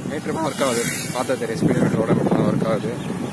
metre work ஆகுது பார்த்தா தெரியும் ஸ்பீடு மீட்டரோட மட்டும் ஒர்க் ஆகுது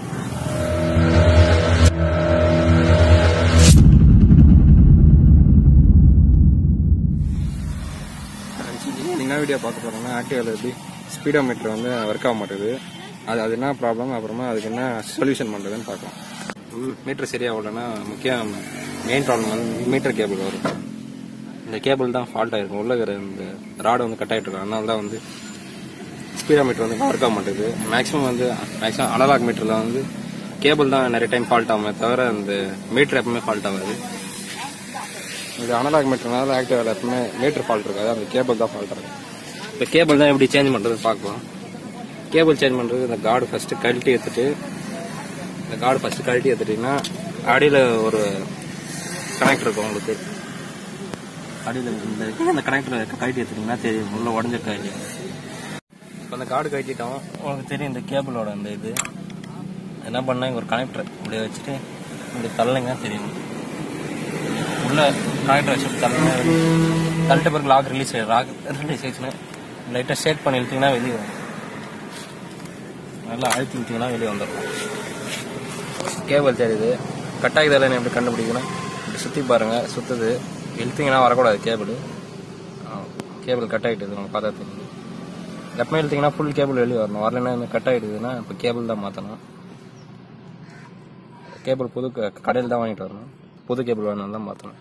நீங்கள் வீடியோ பார்க்க போகிறோம்னா ஆக்டிவில் எப்படி ஸ்பீடோ மீட்டர் வந்து ஒர்க் ஆக மாட்டேங்குது அது அது என்ன ப்ராப்ளம் அப்புறமா அதுக்கு என்ன சொல்யூஷன் பண்ணுறதுன்னு பார்க்கலாம் மீட்டர் சரியாகலன்னா முக்கியம் மெயின் ப்ராப்ளம் வந்து மீட்டர் கேபிள் வரும் இந்த கேபிள் தான் ஃபால்ட் ஆயிருக்கும் உள்ள இருக்கிற இந்த ராடு வந்து கட் ஆகிட்டு இருக்கும் அதனால தான் வந்து ஸ்பீடோ மீட்டர் வந்து ஒர்க் ஆக மாட்டேங்குது மேக்ஸிமம் வந்து மேக்ஸிமம் அனலாக் மீட்டரில் வந்து கேபிள் தான் நிறைய டைம் ஃபால்ட் ஆகுமே தவிர அந்த மீட்டர் எப்பவுமே ஃபால்ட் ஆகாது இது அனலாக் மீட்டர்னால ஆக்டிவால எப்பவுமே மீட்டர் ஃபால்ட் இருக்காது அந்த கேபிள் தான் ஃபால்ட் இருக்கும் இப்போ கேபிள் தான் எப்படி சேஞ்ச் பண்ணுறது பார்க்கலாம் கேபிள் சேஞ்ச் பண்ணுறது இந்த கார்டு ஃபஸ்ட்டு கழட்டி எடுத்துட்டு இந்த கார்டு ஃபஸ்ட்டு கழட்டி எடுத்துட்டீங்கன்னா அடியில் ஒரு கனெக்டர் இருக்கும் உங்களுக்கு அடியில் இந்த இந்த கனெக்டர் கழட்டி எடுத்துட்டீங்கன்னா தெரியும் உள்ள உடஞ்சிருக்கா இல்லையா இப்போ அந்த கார்டு கழட்டிட்டோம் உங்களுக்கு தெரியும் இந்த கேபிளோட அந்த இது என்ன பண்ணா இங்க ஒரு கனெக்டர் இப்படி வச்சுட்டு இப்படி தள்ளிங்கன்னா தெரியும் உள்ள கனெக்டர் வச்சுட்டு தள்ளுங்க தள்ளிட்ட பிறகு லாக் ரிலீஸ் ஆயிடும் லாக் ரிலீஸ் ஆயிடுச்சுன்னா லைட்டாக ஷேக் பண்ணி இழுத்தீங்கன்னா வெளியே வரும் நல்லா அழுத்தி விட்டீங்கன்னா வெளியே வந்துடும் கேபிள் தெரியுது கட் ஆகுதெல்லாம் எப்படி கண்டுபிடிக்கணும் இப்படி சுற்றி பாருங்க சுற்றுது இழுத்தீங்கன்னா வரக்கூடாது கேபிள் கேபிள் கட் ஆகிட்டு உங்களுக்கு பார்த்தா தெரியுது எப்பவுமே இழுத்தீங்கன்னா ஃபுல் கேபிள் வெளியே வரணும் வரலைன்னா கட் ஆகிடுதுன்னா இப்போ கேபிள் தான் மாற்றணும் கேபிள் புது கடையில் தான் வாங்கிட்டு வரணும் புது கேபிள் வேணும் தான் மாற்றணும்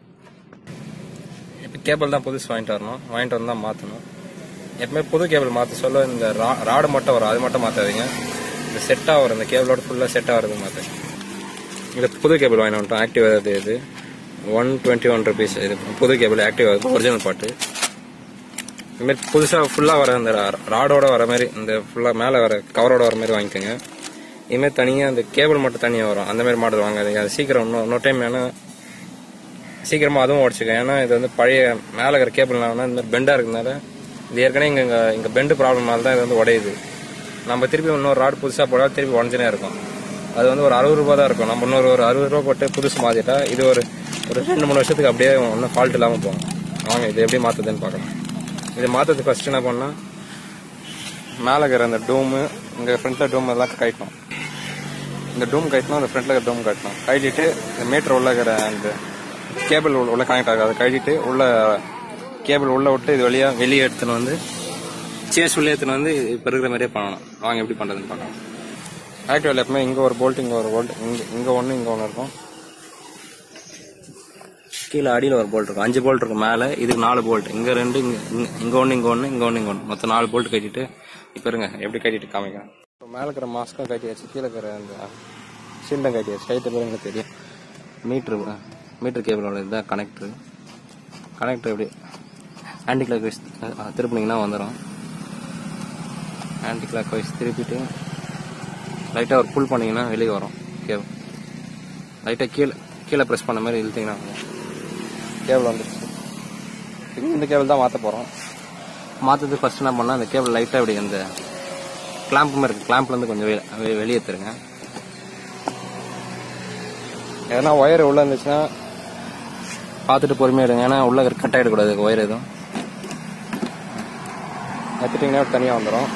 இப்போ கேபிள் தான் புதுசு வாங்கிட்டு வரணும் வாங்கிட்டு வந்து தான் மாற்றணும் எப்பவுமே புது கேபிள் மாற்ற சொல்ல இந்த ரா- ராடு மட்டும் வரும் அது மட்டும் மாற்றாதீங்க இந்த செட்டாக வரும் இந்த கேபிளோட ஃபுல்லாக செட் ஆகிறது மாற்ற இது புது கேபிள் வாங்கிட்டு வந்துட்டோம் ஆக்டிவ் அது இது ஒன் டுவெண்ட்டி ஒன் ருபீஸ் இது புது கேபிள் ஆக்டிவ் ஆகுது ஒரிஜினல் பாட்டு இதுமாரி புதுசாக ஃபுல்லாக வர இந்த ரா- ராடோட வர மாதிரி இந்த ஃபுல்லாக மேலே வர கவரோட வர மாதிரி வாங்கிக்கோங்க இதுமாரி தனியாக அந்த கேபிள் மட்டும் தனியாக வரும் அந்த மாதிரி மாடல் வாங்காதீங்க அது சீக்கிரம் இன்னும் இன்னொரு டைம் ஏன்னா சீக்கிரமாக அதுவும் உடச்சிக்க ஏன்னா இது வந்து பழைய மேலே இருக்கிற கேபிள்னா இந்த மாதிரி பெண்டாக இருக்கிறதுனால இது ஏற்கனவே இங்கே இங்கே இங்கே பெண்டு ப்ராப்ளம்னால தான் இது வந்து உடையுது நம்ம திருப்பி இன்னொரு ராடு புதுசாக போட்டால் திருப்பி உடஞ்சினே இருக்கும் அது வந்து ஒரு அறுபது ரூபா தான் இருக்கும் நம்ம இன்னொரு ஒரு அறுபது ரூபா போட்டு புதுசு மாற்றிட்டா இது ஒரு ஒரு ரெண்டு மூணு வருஷத்துக்கு அப்படியே ஒன்றும் ஃபால்ட் இல்லாமல் போகும் வாங்க இது எப்படி மாற்றுதுன்னு பார்க்கலாம் இது மாற்றுறதுக்கு ஃபஸ்ட்டு என்ன பண்ணால் மேலே இருக்கிற அந்த டூமு இங்கே ஃப்ரண்ட்டில் டூம் எல்லாம் கட்டணும் இந்த டூம் கட்டணும் அந்த ஃப்ரண்ட்டில் இருக்கிற டூம் கட்டணும் கட்டிட்டு இந்த மீட்டர் உள்ள இருக்கிற அந்த கேபிள் உள்ள கனெக்ட் ஆகாது கட்டிட்டு உள்ள கேபிள் உள்ள விட்டு இது வழியா வெளியே எடுத்துன்னு வந்து சேஸ் உள்ளே எடுத்துன்னு வந்து இப்போ இருக்கிற மாதிரியே பண்ணணும் வாங்க எப்படி பண்ணுறதுன்னு பார்க்கலாம் ஆக்டிவ் எப்பவுமே இங்கே ஒரு போல்ட் இங்கே ஒரு போல்ட் இங்கே இங்கே ஒன்று இங்கே ஒன்று இருக்கும் கீழே அடியில் ஒரு போல்ட் இருக்கும் அஞ்சு போல்ட் இருக்கும் மேலே இதுக்கு நாலு போல்ட் இங்கே ரெண்டு இங்கே இங்கே ஒன்று இங்கே ஒன்று இங்கே ஒன்று இங்கே ஒன்று மொத்தம் நாலு போல்ட் கட்டிட்டு இப்போ இருங்க எப்படி கட்டிட்டு காமிக்கிறேன் இப்போ மேலே இருக்கிற மாஸ்க்கும் கட்டியாச்சு கீழே இருக்கிற அந்த ஷீல்டும் கட்டியாச்சு கைத்து பாருங்க தெரியும் மீட்ரு மீட்டர் கேபிளோட இதுதான் கனெக்டரு கனெக்டர் எப்படி ஆன்டி கிளாக் வைஸ் திருப்பினீங்கன்னா வந்துடும் ஆன்டி கிளாக் வைஸ் திருப்பிட்டு லைட்டாக ஒரு புல் பண்ணீங்கன்னா வெளியே வரும் கேபிள் லைட்டாக கீழே கீழே ப்ரெஸ் பண்ண மாதிரி இழுத்தீங்கன்னா வரும் கேபிள் வந்துருச்சு இப்போ இந்த கேபிள் தான் மாற்ற போகிறோம் மாற்றுறதுக்கு ஃபர்ஸ்ட் என்ன பண்ணால் அந்த கேபிள் லைட்டாக இப்படி அந்த கிளாம்ப் மாதிரி இருக்கு கிளாம்ப்லேருந்து கொஞ்சம் வெளி- வெ- வெளியே எடுத்துருங்க எதனா ஒயர் உள்ள இருந்துச்சுன்னா பார்த்துட்டு பொறுமையாக இருங்க ஏன்னா உள்ள கட் ஆகிடக்கூடாது ஒயர் எதுவும் எடுத்துட்டிங்கன்னா தனியாக வந்துடும்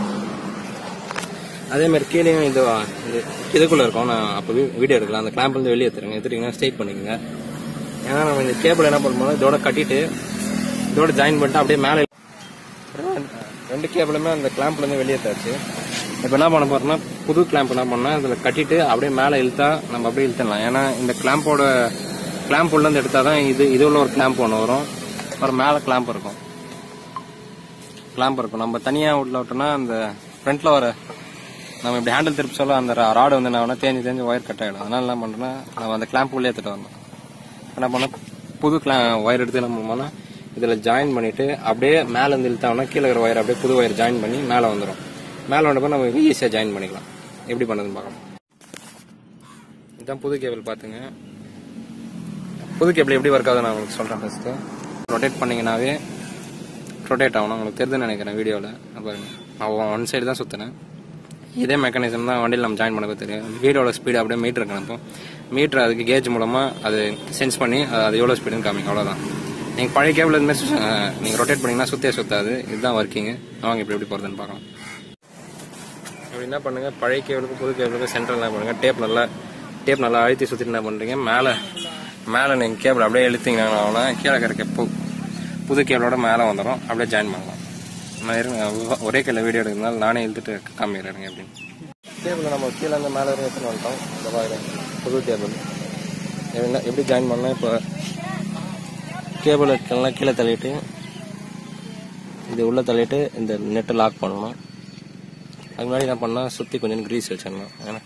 அதே மாதிரி கீழேயும் இது இது இதுக்குள்ள இருக்கும் நான் அப்போ வீடியோ எடுக்கலாம் அந்த கிளாம்ப் வந்து வெளியே எடுத்துருங்க எடுத்துட்டீங்கன்னா ஸ்ட்ரைட் பண்ணிக்கோங்க ஏன்னா நம்ம இந்த கேபிள் என்ன பண்ணுவோம் இதோட கட்டிட்டு இதோட ஜாயின் பண்ணிட்டு அப்படியே மேலே ரெண்டு கேபிளுமே அந்த கிளாம்ப்ல இருந்து வெளியே எடுத்தாச்சு இப்போ என்ன பண்ண போறோம்னா புது கிளாம்ப் என்ன பண்ணா இதுல கட்டிட்டு அப்படியே மேலே இழுத்தா நம்ம அப்படியே இழுத்தலாம் ஏன்னா இந்த கிளாம்போட கிளாம்ப் உள்ள இருந்து எடுத்தா தான் இது இது உள்ள ஒரு கிளாம்ப் ஒன்று வரும் அப்புறம் மேலே கிளாம்ப் இருக்கும் கிளாம்ப் இருக்கும் நம்ம தனியாக உள்ள விட்டோம்னா அந்த ஃப்ரண்ட்ல வர நம்ம இப்படி ஹேண்டில் திருப்பி சொல்ல அந்த ராடு வந்து என்ன தேஞ்சு தேஞ்சு ஒயர் கட் ஆகிடும் அதனால என்ன பண்ணுறோன்னா நம்ம அந்த கிளாம்ப் உள்ளே எடுத்துட்டு வரணும் என்ன பண்ண புது கிளா ஒயர் எடுத்து என்ன பண்ணோம்னா இதில் ஜாயின் பண்ணிட்டு அப்படியே மேலே இருந்து இழுத்தாங்கன்னா கீழே இருக்கிற ஒயர் அப்படியே புது ஒயர் ஜாயின் பண்ணி மேலே வந்துடும் மேலே வந்தப்போ நம்ம ஈஸியாக ஜாயின் பண்ணிக்கலாம் எப்படி பண்ணுறதுன்னு பார்க்கலாம் இதுதான் புது கேபிள் பார்த்துங்க புது கேபிள் எப்படி ஒர்க் ஆகுது நான் உங்களுக்கு சொல்கிறேன் ஃபஸ்ட்டு ரொட்டேட் பண்ணிங்கனாவே ரொட்டேட் ஆகணும் உங்களுக்கு தெரியுதுன்னு நினைக்கிறேன் வீடியோவில் பாருங்க நான் ஒன் சைடு தான் சுற்றினேன் இதே மெக்கானிசம் தான் வண்டியில் நம்ம ஜாயின் பண்ண தெரியும் வீடோட ஸ்பீடு அப்படியே மீட்டர் கணப்போம் மீட்டர் அதுக்கு கேஜ் மூலமாக அது சென்ஸ் பண்ணி அது அது எவ்வளோ ஸ்பீடுன்னு காமிக்கும் அவ்வளோதான் நீங்கள் பழைய கேபிள் இதுமாதிரி நீங்கள் ரொட்டேட் பண்ணீங்கன்னா சுத்தே சுத்தாது இதுதான் ஒர்க்கிங்கு வாங்க இப்படி எப்படி போகிறதுன்னு பார்க்கலாம் அப்படி என்ன பண்ணுங்க பழைய கேபிளுக்கு புது கேபிளுக்கு சென்டர் என்ன பண்ணுங்க டேப் நல்லா டேப் நல்லா அழுத்தி சுற்றிட்டு என்ன பண்ணுறீங்க மேலே மேலே நீங்கள் கேபிள் அப்படியே இழுத்தீங்கன்னா கீழே இருக்க பு புது கேபிளோட மேலே வந்துடும் அப்படியே ஜாயின் பண்ணலாம் நான் இருங்க ஒரே கையில் வீடியோ எடுக்கிறதுனால நானே இழுத்துட்டு காமிக்கிறேன் அப்படின்னு கேபிள் நம்ம கீழே இருந்து மேலே வரைக்கும் எடுத்துன்னு வந்துட்டோம் இந்த பாருங்க புது கேபிள் என்ன எப்படி ஜாயின் பண்ணால் இப்போ கேபிளுக்கெல்லாம் கீழே தள்ளிட்டு இது உள்ளே தள்ளிட்டு இந்த நெட்டை லாக் பண்ணணும் அதுக்கு முன்னாடி என்ன பண்ணால் சுற்றி கொஞ்சம் க்ரீஸ் வச்சிடணும் ஏன்னா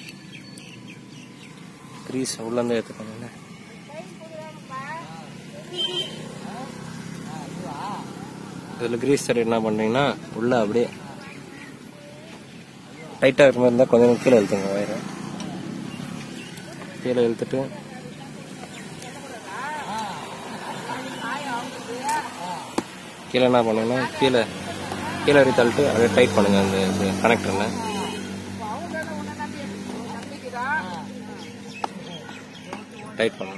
க்ரீஸ் உள்ளேருந்து எடுத்துக்கணும்ல இதில் க்ரீஸ் தடவி என்ன பண்ணுறீங்கன்னா உள்ளே அப்படியே டைட்டாக இருக்கிற மாதிரி இருந்தால் கொஞ்சம் கீழே இழுத்துங்க வயரை கீழே இழுத்துட்டு கீழே என்ன பண்ணுங்கன்னா கீழே கீழே வரை தள்ளிட்டு அப்படியே டைட் பண்ணுங்க அந்த இது கனெக்டரில் டைட் பண்ணுங்க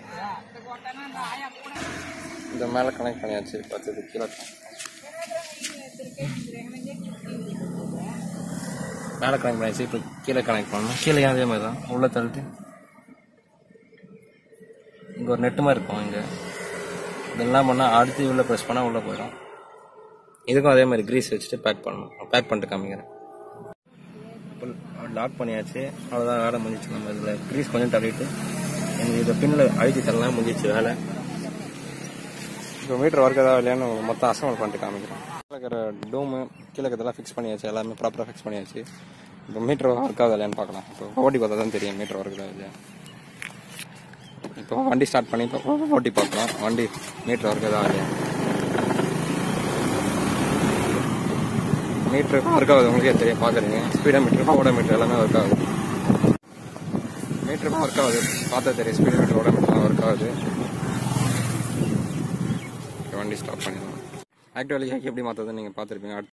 இந்த மேலே கனெக்ட் பண்ணியாச்சு பத்தது கீழே மேலே கனெக்ட் பண்ணியாச்சு இப்போ கீழே கனெக்ட் பண்ணணும் கீழே அதே மாதிரி தான் உள்ளே தள்ளிட்டு இங்கே ஒரு நெட்டு மாதிரி இருக்கும் இங்கே இதெல்லாம் பண்ணால் அடுத்து உள்ளே ப்ரெஸ் பண்ணால் உள்ளே போயிடும் இதுக்கும் அதே மாதிரி க்ரீஸ் வச்சுட்டு பேக் பண்ணணும் பேக் பண்ணிட்டு காமிக்கிறேன் லாக் பண்ணியாச்சு அவ்வளோதான் வேலை முடிஞ்சிச்சு நம்ம இதில் க்ரீஸ் கொஞ்சம் தள்ளிட்டு எனக்கு இதை பின்னில் அழுத்தி தரலாம் முடிஞ்சிச்சு வேலை இப்போ மீட்டர் ஒர்க் ஏதாவது இல்லையான்னு மொத்தம் அசம்பிள் பண்ணிட்டு காமிக்கிறேன் கீழே இருக்கிற டோமு கீழே இருக்கிறதெல்லாம் ஃபிக்ஸ் பண்ணியாச்சு எல்லாமே ப்ராப்பராக ஃபிக்ஸ் பண்ணியாச்சு இப்போ மீட்டர் ஒர்க் ஆகுது இல்லையான்னு பார்க்கலாம் இப்போ ஓட்டி பார்த்தா தான் தெரியும் மீட்டர் ஒர்க் ஆகுது இல்லையா இப்போ வண்டி ஸ்டார்ட் பண்ணி இப்போ ஓட்டி பார்க்கலாம் வண்டி மீட்டர் ஒர்க் ஏதாவது இல்லையா மீட்டர் ஒர்க் ஆகுது உங்களுக்கே தெரியும் பார்க்குறீங்க ஸ்பீடோ மீட்டர் ஓட மீட்டர் எல்லாமே ஒர்க் ஆகுது மீட்டருக்கும் ஒர்க் ஆகுது பார்த்தா தெரியும் ஸ்பீடோ மீட்டர் ஓட மீட்டர்லாம் ஒர்க் ஆகுது வண்டி ஸ்டாப் பண்ணிடலாம் ஆக்டிவ் எப்படி மாற்றுறதுன்னு நீங்கள் பார்த்துருப்பீங்க